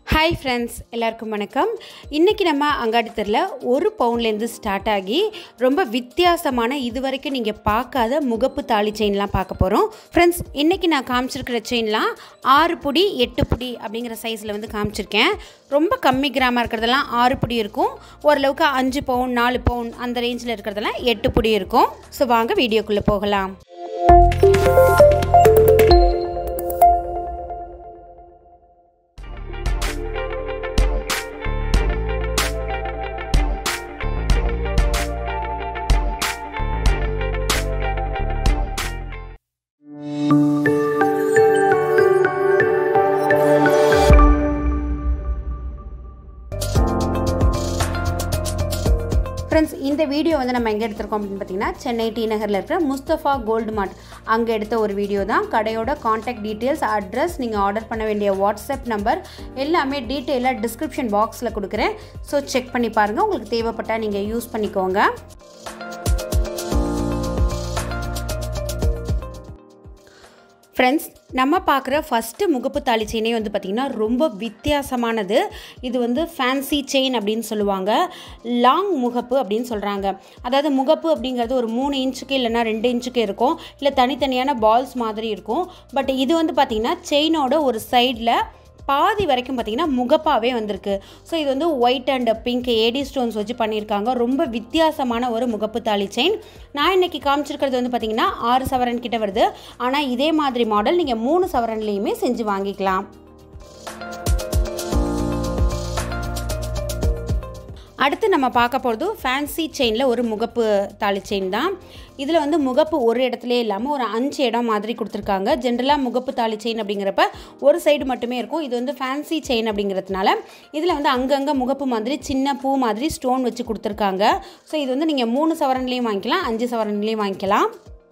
hi friends எல்லாருக்கும் வணக்கம் இன்றைக்கி நம்ம அங்காடி தெருவில் ஒரு பவுன்லேருந்து ஸ்டார்ட் ஆகி ரொம்ப வித்தியாசமான இது வரைக்கும் நீங்கள் பார்க்காத முகப்பு தாலி செயின்லாம் பார்க்க போகிறோம் ஃப்ரெண்ட்ஸ் இன்றைக்கி நான் காமிச்சிருக்கிற செயின்லாம் ஆறு புடி எட்டு புடி அப்படிங்கிற சைஸில் வந்து காமிச்சிருக்கேன் ரொம்ப கம்மி கிராமாக இருக்கிறதெல்லாம் ஆறு புடி இருக்கும் ஓரளவுக்கு அஞ்சு பவுன் நாலு பவுன் அந்த ரேஞ்சில் இருக்கிறதெல்லாம் எட்டு புடி இருக்கும் ஸோ வாங்க வீடியோக்குள்ளே போகலாம் ஃப்ரெண்ட்ஸ் இந்த வீடியோ வந்து நம்ம எங்கே எடுத்திருக்கோம் அப்படின்னு பார்த்தீங்கன்னா சென்னை டி நகரில் இருக்கிற முஸ்தஃபா கோல்டு மார்ட் அங்கே எடுத்த ஒரு வீடியோ தான் கடையோட காண்டாக்ட் டீட்டெயில்ஸ் அட்ரஸ் நீங்கள் ஆர்டர் பண்ண வேண்டிய வாட்ஸ்அப் நம்பர் எல்லாமே டீட்டெயிலாக டிஸ்கிரிப்ஷன் பாக்ஸில் கொடுக்குறேன் ஸோ செக் பண்ணி பாருங்கள் உங்களுக்கு தேவைப்பட்டால் நீங்கள் யூஸ் பண்ணிக்கோங்க ஃப்ரெண்ட்ஸ் நம்ம பார்க்குற ஃபஸ்ட்டு முகப்பு தாலி செயினே வந்து பார்த்திங்கன்னா ரொம்ப வித்தியாசமானது இது வந்து ஃபேன்சி செயின் அப்படின்னு சொல்லுவாங்க லாங் முகப்பு அப்படின்னு சொல்கிறாங்க அதாவது முகப்பு அப்படிங்கிறது ஒரு மூணு இன்ச்சுக்கு இல்லைன்னா ரெண்டு இன்ச்சுக்கு இருக்கும் இல்லை தனித்தனியான பால்ஸ் மாதிரி இருக்கும் பட் இது வந்து பார்த்திங்கன்னா செயினோட ஒரு சைடில் பாதி வரைக்கும் பார்த்திங்கன்னா முகப்பாகவே வந்திருக்கு ஸோ இது வந்து white and pink AD stones வச்சு பண்ணியிருக்காங்க ரொம்ப வித்தியாசமான ஒரு முகப்பு தாலி செயின் நான் இன்றைக்கி காமிச்சிருக்கிறது வந்து பார்த்திங்கன்னா ஆறு சவரன் கிட்ட வருது ஆனால் இதே மாதிரி மாடல் நீங்கள் மூணு சவரன்லேயுமே செஞ்சு வாங்கிக்கலாம் அடுத்து நம்ம பார்க்க போகிறது ஃபேன்சி செயினில் ஒரு முகப்பு தாலி செயின் தான் இதில் வந்து முகப்பு ஒரு இடத்துலே இல்லாமல் ஒரு அஞ்சு இடம் மாதிரி கொடுத்துருக்காங்க ஜென்ரலாக முகப்பு தாலி செயின் அப்படிங்கிறப்ப ஒரு சைடு மட்டுமே இருக்கும் இது வந்து ஃபேன்சி செயின் அப்படிங்கிறதுனால இதில் வந்து அங்கங்கே முகப்பு மாதிரி சின்ன பூ மாதிரி ஸ்டோன் வச்சு கொடுத்துருக்காங்க ஸோ இது வந்து நீங்கள் மூணு சவரன்லேயும் வாங்கிக்கலாம் அஞ்சு சவரன்லேயும் வாங்கிக்கலாம்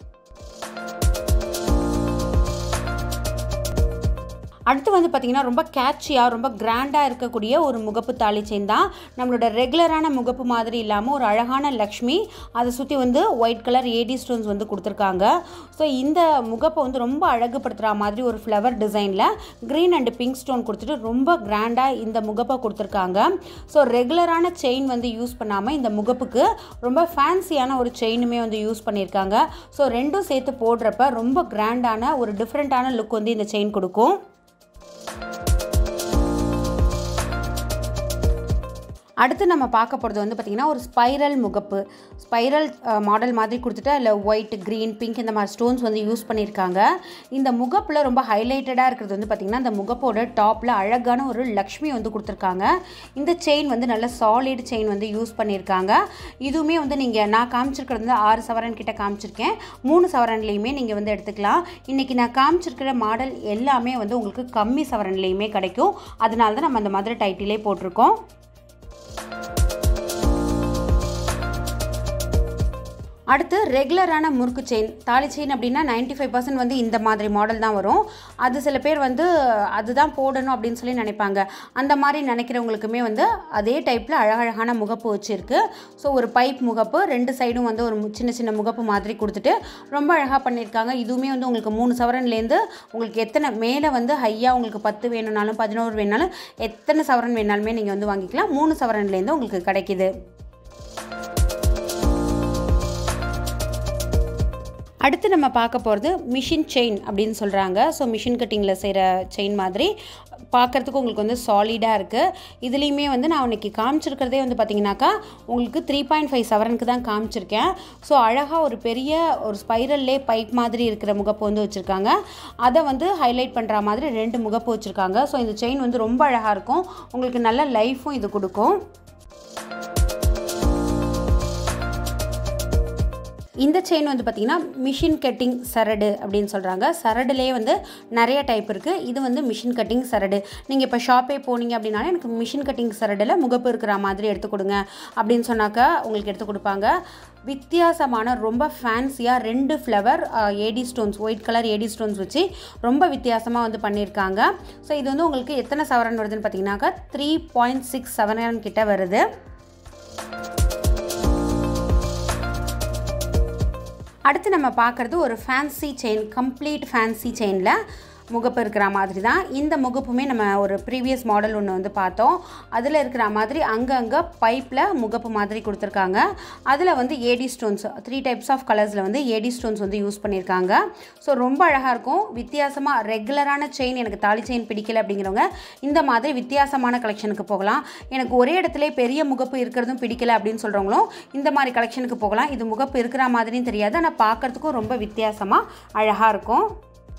அடுத்து வந்து பார்த்திங்கன்னா ரொம்ப கேட்சியாக ரொம்ப கிராண்டாக இருக்கக்கூடிய ஒரு முகப்பு தாலி செயின் தான் நம்மளோட ரெகுலரான முகப்பு மாதிரி இல்லாமல் ஒரு அழகான லக்ஷ்மி அதை சுற்றி வந்து ஒயிட் கலர் ஏடி ஸ்டோன்ஸ் வந்து கொடுத்துருக்காங்க ஸோ இந்த முகப்பை வந்து ரொம்ப அழகுபடுத்துகிற மாதிரி ஒரு ஃப்ளவர் டிசைனில் க்ரீன் அண்ட் பிங்க் ஸ்டோன் கொடுத்துட்டு ரொம்ப கிராண்டாக இந்த முகப்பை கொடுத்துருக்காங்க ஸோ ரெகுலரான செயின் வந்து யூஸ் பண்ணாமல் இந்த முகப்புக்கு ரொம்ப ஃபேன்சியான ஒரு செயினுமே வந்து யூஸ் பண்ணியிருக்காங்க ஸோ ரெண்டும் சேர்த்து போடுறப்ப ரொம்ப கிராண்டான ஒரு டிஃப்ரெண்ட்டான லுக் வந்து இந்த செயின் கொடுக்கும் அடுத்து நம்ம பார்க்க போகிறது வந்து பார்த்திங்கன்னா ஒரு ஸ்பைரல் முகப்பு ஸ்பைரல் மாடல் மாதிரி கொடுத்துட்டு அதில் ஒயிட் க்ரீன் பிங்க் இந்த மாதிரி ஸ்டோன்ஸ் வந்து யூஸ் பண்ணியிருக்காங்க இந்த முகப்பில் ரொம்ப ஹைலைட்டடாக இருக்கிறது வந்து பார்த்திங்கன்னா இந்த முகப்போட டாப்பில் அழகான ஒரு லக்ஷ்மி வந்து கொடுத்துருக்காங்க இந்த செயின் வந்து நல்ல சாலிட் செயின் வந்து யூஸ் பண்ணியிருக்காங்க இதுவுமே வந்து நீங்கள் நான் காமிச்சிருக்கிறது வந்து ஆறு சவரன் கிட்ட காமிச்சிருக்கேன் மூணு சவரன்லேயுமே நீங்கள் வந்து எடுத்துக்கலாம் இன்றைக்கி நான் காமிச்சிருக்கிற மாடல் எல்லாமே வந்து உங்களுக்கு கம்மி சவரன்லேயுமே கிடைக்கும் அதனால தான் நம்ம அந்த மாதிரி டைட்டிலே போட்டிருக்கோம் அடுத்து ரெகுலரான முறுக்கு செயின் தாலி செயின் அப்படின்னா நைன்ட்டி ஃபைவ் பர்சன்ட் வந்து இந்த மாதிரி மாடல் தான் வரும் அது சில பேர் வந்து அதுதான் போடணும் அப்படின்னு சொல்லி நினைப்பாங்க அந்த மாதிரி நினைக்கிறவங்களுக்குமே வந்து அதே டைப்பில் அழகழகான முகப்பு வச்சுருக்கு ஸோ ஒரு பைப் முகப்பு ரெண்டு சைடும் வந்து ஒரு சின்ன சின்ன முகப்பு மாதிரி கொடுத்துட்டு ரொம்ப அழகாக பண்ணியிருக்காங்க இதுவுமே வந்து உங்களுக்கு மூணு சவரன்லேருந்து உங்களுக்கு எத்தனை மேலே வந்து ஹையாக உங்களுக்கு பத்து வேணும்னாலும் பதினோரு வேணுனாலும் எத்தனை சவரன் வேணாலுமே நீங்கள் வந்து வாங்கிக்கலாம் மூணு சவரன்லேருந்து உங்களுக்கு கிடைக்கிது அடுத்து நம்ம பார்க்க போகிறது மிஷின் செயின் அப்படின்னு சொல்கிறாங்க ஸோ மிஷின் கட்டிங்கில் செய்கிற செயின் மாதிரி பார்க்குறதுக்கு உங்களுக்கு வந்து சாலிடாக இருக்குது இதுலேயுமே வந்து நான் உன்னைக்கு காமிச்சிருக்கிறதே வந்து பார்த்தீங்கன்னாக்கா உங்களுக்கு த்ரீ பாயிண்ட் ஃபைவ் செவனுக்கு தான் காமிச்சிருக்கேன் ஸோ அழகாக ஒரு பெரிய ஒரு ஸ்பைரல்லே பைப் மாதிரி இருக்கிற முகப்பு வந்து வச்சுருக்காங்க அதை வந்து ஹைலைட் பண்ணுற மாதிரி ரெண்டு முகப்பு வச்சுருக்காங்க ஸோ இந்த செயின் வந்து ரொம்ப அழகாக இருக்கும் உங்களுக்கு நல்ல லைஃப்பும் இது கொடுக்கும் இந்த செயின் வந்து பார்த்திங்கன்னா மிஷின் கட்டிங் சரடு அப்படின்னு சொல்கிறாங்க சரடுலேயே வந்து நிறைய டைப் இருக்குது இது வந்து மிஷின் கட்டிங் சரடு நீங்கள் இப்போ ஷாப்பே போனீங்க அப்படின்னாலே எனக்கு மிஷின் கட்டிங் சரடில் முகப்பு இருக்கிற மாதிரி எடுத்து கொடுங்க அப்படின்னு சொன்னாக்கா உங்களுக்கு எடுத்து கொடுப்பாங்க வித்தியாசமான ரொம்ப ஃபேன்சியாக ரெண்டு flower AD stones white colour AD stones வச்சு ரொம்ப வித்தியாசமாக வந்து பண்ணியிருக்காங்க ஸோ இது வந்து உங்களுக்கு எத்தனை சவரன் வருதுன்னு பார்த்தீங்கன்னாக்கா த்ரீ பாயிண்ட் சிக்ஸ் செவன் கிட்ட வருது அடுத்து நம்ம பார்க்குறது ஒரு ஃபேன்சி செயின் கம்ப்ளீட் ஃபேன்சி செயினில் முகப்பு இருக்கிற மாதிரி தான் இந்த முகப்புமே நம்ம ஒரு ப்ரீவியஸ் மாடல் ஒன்று வந்து பார்த்தோம் அதில் இருக்கிற மாதிரி அங்கங்கே பைப்பில் முகப்பு மாதிரி கொடுத்துருக்காங்க அதில் வந்து AD stones three types of கலர்ஸில் வந்து ஏடி ஸ்டோன்ஸ் வந்து யூஸ் பண்ணியிருக்காங்க ஸோ ரொம்ப அழகாக இருக்கும் வித்தியாசமாக ரெகுலரான செயின் எனக்கு தாலி செயின் பிடிக்கல அப்படிங்கிறவங்க இந்த மாதிரி வித்தியாசமான கலெக்ஷனுக்கு போகலாம் எனக்கு ஒரே இடத்துல பெரிய முகப்பு இருக்கிறதும் பிடிக்கல அப்படின்னு சொல்கிறவங்களும் இந்த மாதிரி கலெக்ஷனுக்கு போகலாம் இது முகப்பு இருக்கிற மாதிரியும் தெரியாது ஆனால் பார்க்குறதுக்கும் ரொம்ப வித்தியாசமாக அழகாக இருக்கும்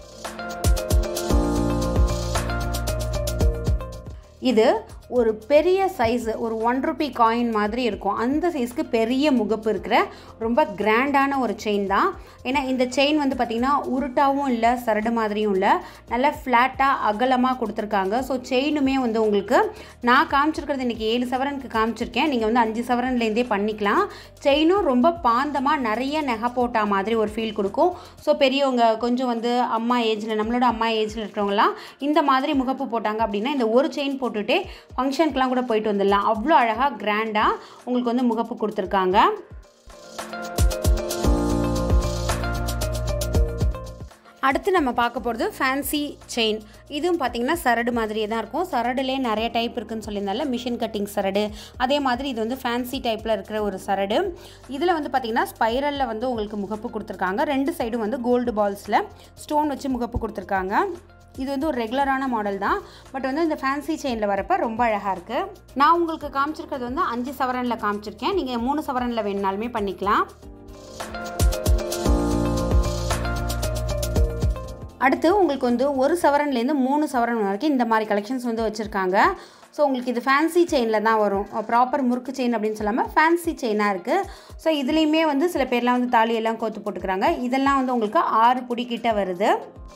இது ஒரு பெரிய சைஸு ஒரு ஒன் ருபி காயின் மாதிரி இருக்கும் அந்த சைஸ்க்கு பெரிய முகப்பு இருக்கிற ரொம்ப கிராண்டான ஒரு செயின் தான் ஏன்னா இந்த செயின் வந்து பார்த்திங்கன்னா உருட்டாவும் இல்லை சரடு மாதிரியும் இல்லை நல்லா ஃப்ளாட்டாக அகலமாக கொடுத்துருக்காங்க ஸோ செயினுமே வந்து உங்களுக்கு நான் காமிச்சிருக்கிறது இன்றைக்கி ஏழு சவரனுக்கு காமிச்சிருக்கேன் நீங்கள் வந்து அஞ்சு சவரன்லேருந்தே பண்ணிக்கலாம் செயினும் ரொம்ப பாந்தமாக நிறைய நகை போட்டா மாதிரி ஒரு ஃபீல் கொடுக்கும் ஸோ பெரியவங்க கொஞ்சம் வந்து அம்மா ஏஜில் நம்மளோட அம்மா ஏஜில் இருக்கிறவங்களாம் இந்த மாதிரி முகப்பு போட்டாங்க அப்படின்னா இந்த ஒரு செயின் போட்டுகிட்டே ஃபங்க்ஷனுக்குலாம் கூட போயிட்டு வந்துடலாம் அவ்வளோ அழகாக கிராண்டாக உங்களுக்கு வந்து முகப்பு கொடுத்துருக்காங்க அடுத்து நம்ம பார்க்க போகிறது ஃபேன்சி செயின் இதுவும் பார்த்திங்கன்னா சரடு மாதிரியே தான் இருக்கும் சரடுலேயே நிறைய டைப் இருக்குன்னு சொல்லியிருந்தால மிஷின் கட்டிங் சரடு அதே மாதிரி இது வந்து ஃபேன்சி டைப்பில் இருக்கிற ஒரு சரடு இதில் வந்து பார்த்திங்கன்னா ஸ்பைரலில் வந்து உங்களுக்கு முகப்பு கொடுத்துருக்காங்க ரெண்டு சைடும் வந்து கோல்டு பால்ஸில் ஸ்டோன் வச்சு முகப்பு கொடுத்துருக்காங்க இது வந்து ஒரு ரெகுலரான மாடல் தான் பட் வந்து இந்த ஃபேன்சி செயினில் வரப்போ ரொம்ப அழகாக இருக்குது நான் உங்களுக்கு காமிச்சிருக்கிறது வந்து அஞ்சு சவரனில் காமிச்சிருக்கேன் நீங்கள் மூணு சவரனில் வேணுனாலுமே பண்ணிக்கலாம் அடுத்து உங்களுக்கு வந்து ஒரு சவரன்லேருந்து மூணு சவரன் வரைக்கும் இந்த மாதிரி கலெக்ஷன்ஸ் வந்து வச்சுருக்காங்க ஸோ உங்களுக்கு இது ஃபேன்சி செயினில் தான் வரும் ப்ராப்பர் முறுக்கு செயின் அப்படின்னு சொல்லாமல் ஃபேன்சி செயினாக இருக்குது ஸோ இதுலேயுமே வந்து சில பேர்லாம் வந்து தாலியெல்லாம் கோத்து போட்டுக்கிறாங்க இதெல்லாம் வந்து உங்களுக்கு ஆறு பிடிக்கிட்ட வருது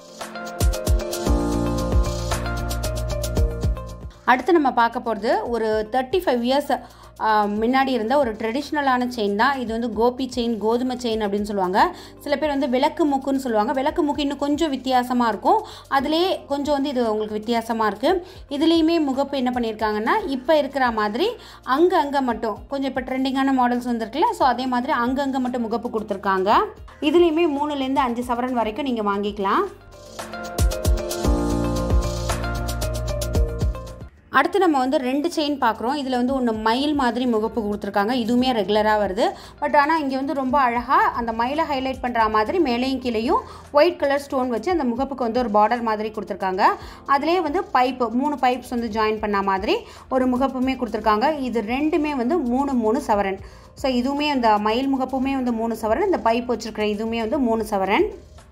அடுத்து நம்ம பார்க்க போகிறது ஒரு தேர்ட்டி ஃபைவ் இயர்ஸ் முன்னாடி இருந்த ஒரு ட்ரெடிஷ்னலான செயின் தான் இது வந்து கோபி செயின் கோதுமை செயின் அப்படின்னு சொல்லுவாங்க சில பேர் வந்து விளக்கு மூக்குன்னு சொல்லுவாங்க விளக்கு மூக்கு இன்னும் கொஞ்சம் வித்தியாசமாக இருக்கும் அதிலே கொஞ்சம் வந்து இது உங்களுக்கு வித்தியாசமாக இருக்குது இதுலேயுமே முகப்பு என்ன பண்ணியிருக்காங்கன்னா இப்போ இருக்கிற மாதிரி அங்கே அங்கே மட்டும் கொஞ்சம் இப்போ ட்ரெண்டிங்கான மாடல்ஸ் வந்துருக்குல்ல ஸோ அதே மாதிரி அங்கங்கே மட்டும் முகப்பு கொடுத்துருக்காங்க இதுலேயுமே மூணுலேருந்து அஞ்சு சவரன் வரைக்கும் நீங்கள் வாங்கிக்கலாம் அடுத்து நம்ம வந்து ரெண்டு செயின் பார்க்குறோம் இதில் வந்து ஒன்று மயில் மாதிரி முகப்பு கொடுத்துருக்காங்க இதுவுமே ரெகுலராக வருது பட் ஆனால் இங்கே வந்து ரொம்ப அழகாக அந்த மயிலை ஹைலைட் பண்ணுற மாதிரி மேலேயும் கீழேயும் ஒயிட் கலர் ஸ்டோன் வச்சு அந்த முகப்புக்கு வந்து ஒரு பார்டர் மாதிரி கொடுத்துருக்காங்க அதிலே வந்து பைப்பு மூணு பைப்ஸ் வந்து ஜாயின் பண்ண மாதிரி ஒரு முகப்புமே கொடுத்துருக்காங்க இது ரெண்டுமே வந்து மூணு மூணு சவரன் ஸோ இதுவுமே அந்த மயில் முகப்புமே வந்து மூணு சவரன் இந்த பைப் வச்சுருக்கிற இதுவுமே வந்து மூணு சவரன்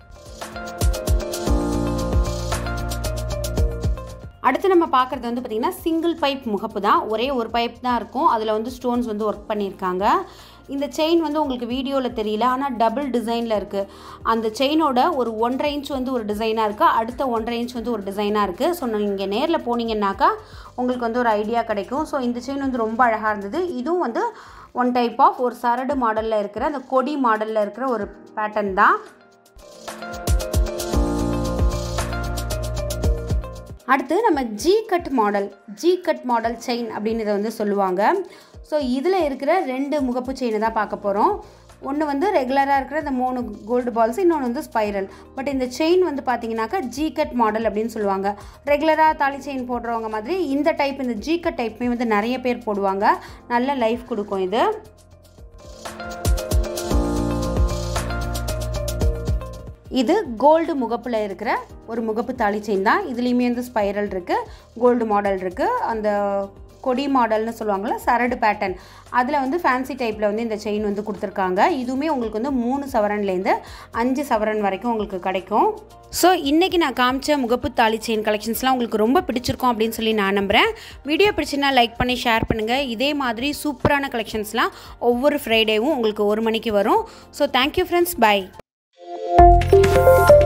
அடுத்து நம்ம பார்க்குறது வந்து பார்த்திங்கன்னா சிங்கிள் பைப் முகப்பு தான் ஒரே ஒரு பைப் தான் இருக்கும் அதில் வந்து ஸ்டோன்ஸ் வந்து ஒர்க் பண்ணியிருக்காங்க இந்த செயின் வந்து உங்களுக்கு வீடியோவில் தெரியல ஆனால் டபுள் டிசைனில் இருக்குது அந்த செயினோட ஒரு ஒன்றரை இன்ச் வந்து ஒரு டிசைனாக இருக்குது அடுத்த ஒன்றரை இன்ச் வந்து ஒரு டிசைனாக இருக்குது ஸோ நீங்கள் நேரில் போனீங்கன்னாக்கா உங்களுக்கு வந்து ஒரு ஐடியா கிடைக்கும் ஸோ இந்த செயின் வந்து ரொம்ப அழகாக இருந்தது இதுவும் வந்து ஒன் டைப் ஆஃப் ஒரு சரடு மாடலில் இருக்கிற அந்த கொடி மாடலில் இருக்கிற ஒரு பேட்டர்ன் தான் அடுத்து நம்ம G cut model G cut model chain அப்படின்னு இதை வந்து சொல்லுவாங்க ஸோ இதில் இருக்கிற ரெண்டு முகப்பு செயினை தான் பார்க்க போகிறோம் ஒன்று வந்து ரெகுலராக இருக்கிற இந்த மூணு கோல்டு பால்ஸ் இன்னொன்று வந்து ஸ்பைரல் பட் இந்த செயின் வந்து பார்த்தீங்கன்னாக்கா ஜி கட் மாடல் அப்படின்னு சொல்லுவாங்க ரெகுலராக தாலி செயின் போடுறவங்க மாதிரி இந்த டைப் இந்த ஜி கட் டைப்புமே வந்து நிறைய பேர் போடுவாங்க நல்ல லைஃப் கொடுக்கும் இது இது கோல்டு முகப்பில் இருக்கிற ஒரு முகப்பு தாலி செயின் தான் இதுலேயுமே வந்து ஸ்பைரல் இருக்குது கோல்டு மாடல் இருக்குது அந்த கொடி மாடல்னு சொல்லுவாங்கள்ல சரடு பேட்டர்ன் அதில் வந்து ஃபேன்சி டைப்பில் வந்து இந்த செயின் வந்து கொடுத்துருக்காங்க இதுவுமே உங்களுக்கு வந்து மூணு சவரன்லேருந்து அஞ்சு சவரன் வரைக்கும் உங்களுக்கு கிடைக்கும் ஸோ இன்றைக்கி நான் காமிச்ச முகப்பு தாலி செயின் கலெக்ஷன்ஸ்லாம் உங்களுக்கு ரொம்ப பிடிச்சிருக்கும் அப்படின்னு சொல்லி நான் நம்புகிறேன் வீடியோ பிடிச்சினா லைக் பண்ணி ஷேர் பண்ணுங்கள் இதே மாதிரி சூப்பரான கலெக்ஷன்ஸ்லாம் ஒவ்வொரு ஃப்ரைடேவும் உங்களுக்கு ஒரு மணிக்கு வரும் ஸோ தேங்க்யூ ஃப்ரெண்ட்ஸ் பை